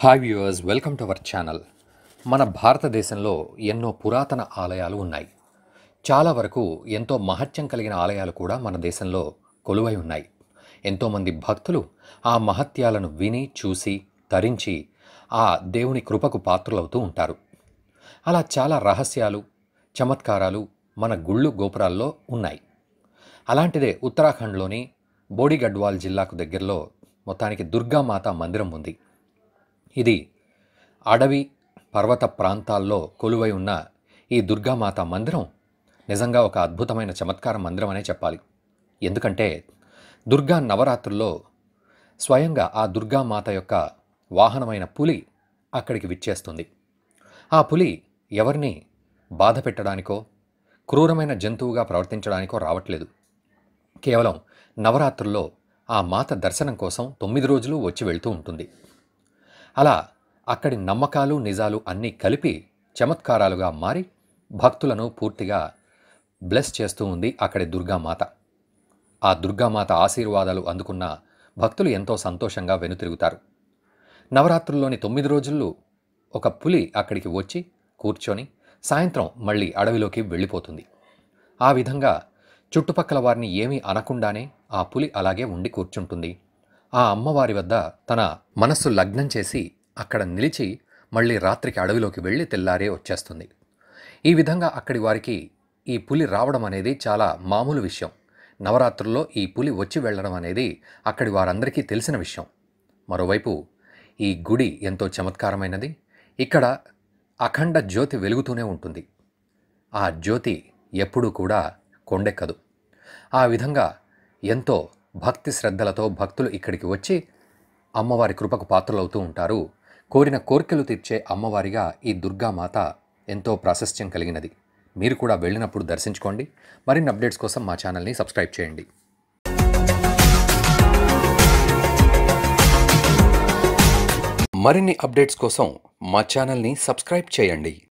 hi viewers welcome to our channel మన భారతదేశంలో ఎన్నో పురాతన ఆలయాలు ఉన్నాయి చాలా వరకు ఎంతో మహత్యం కలిగిన ఆలయాలు కూడా మన దేశంలో కొలువై ఉన్నాయి ఎంతోమంది భక్తులు ఆ మహత్యాలను విని చూసి తరించి ఆ దేవుని కృపకు పాత్రులవుతూ ఉంటారు అలా చాలా రహస్యాలు చమత్కారాలు మన గుళ్ళు గోపురాల్లో ఉన్నాయి అలాంటిదే ఉత్తరాఖండ్లోని బోడిగడ్వాల్ జిల్లాకు దగ్గరలో మొత్తానికి దుర్గామాత మందిరం ఉంది ఇది అడవి పర్వత ప్రాంతాల్లో కొలువై ఉన్న ఈ దుర్గామాత మందిరం నిజంగా ఒక అద్భుతమైన చమత్కార మందిరం అనే చెప్పాలి ఎందుకంటే దుర్గా నవరాత్రుల్లో స్వయంగా ఆ దుర్గామాత యొక్క వాహనమైన పులి అక్కడికి విచ్చేస్తుంది ఆ పులి ఎవరిని బాధ పెట్టడానికో క్రూరమైన జంతువుగా ప్రవర్తించడానికో రావట్లేదు కేవలం నవరాత్రుల్లో ఆ మాత దర్శనం కోసం తొమ్మిది రోజులు వచ్చి వెళ్తూ ఉంటుంది అలా అక్కడి నమ్మకాలు నిజాలు అన్నీ కలిపి చమత్కారాలుగా మారి భక్తులను పూర్తిగా బ్లెస్ చేస్తూ ఉంది అక్కడి దుర్గామాత ఆ దుర్గామాత ఆశీర్వాదాలు అందుకున్న భక్తులు ఎంతో సంతోషంగా వెనుతిరుగుతారు నవరాత్రుల్లోని తొమ్మిది రోజుల్లో ఒక పులి అక్కడికి వచ్చి కూర్చొని సాయంత్రం మళ్ళీ అడవిలోకి వెళ్ళిపోతుంది ఆ విధంగా చుట్టుపక్కల వారిని ఏమీ అనకుండానే ఆ పులి అలాగే ఉండి కూర్చుంటుంది ఆ అమ్మవారి వద్ద తన మనస్సు లగ్నం చేసి అక్కడ నిలిచి మళ్ళీ రాత్రికి అడవిలోకి వెళ్ళి తెల్లారే వచ్చేస్తుంది ఈ విధంగా అక్కడి వారికి ఈ పులి రావడం అనేది చాలా మామూలు విషయం నవరాత్రుల్లో ఈ పులి వచ్చి వెళ్ళడం అనేది అక్కడి వారందరికీ తెలిసిన విషయం మరోవైపు ఈ గుడి ఎంతో చమత్కారమైనది ఇక్కడ అఖండ జ్యోతి వెలుగుతూనే ఉంటుంది ఆ జ్యోతి ఎప్పుడూ కూడా కొండెక్కదు ఆ విధంగా ఎంతో భక్తి శ్రద్ధలతో భక్తులు ఇక్కడికి వచ్చి అమ్మవారి కృపకు పాత్రలవుతూ ఉంటారు కోరిన కోరికలు తీర్చే అమ్మవారిగా ఈ దుర్గామాత ఎంతో ప్రాశస్త్యం కలిగినది మీరు కూడా వెళ్ళినప్పుడు దర్శించుకోండి మరిన్ని అప్డేట్స్ కోసం మా ఛానల్ని సబ్స్క్రైబ్ చేయండి మరిన్ని అప్డేట్స్ కోసం మా ఛానల్ని సబ్స్క్రైబ్ చేయండి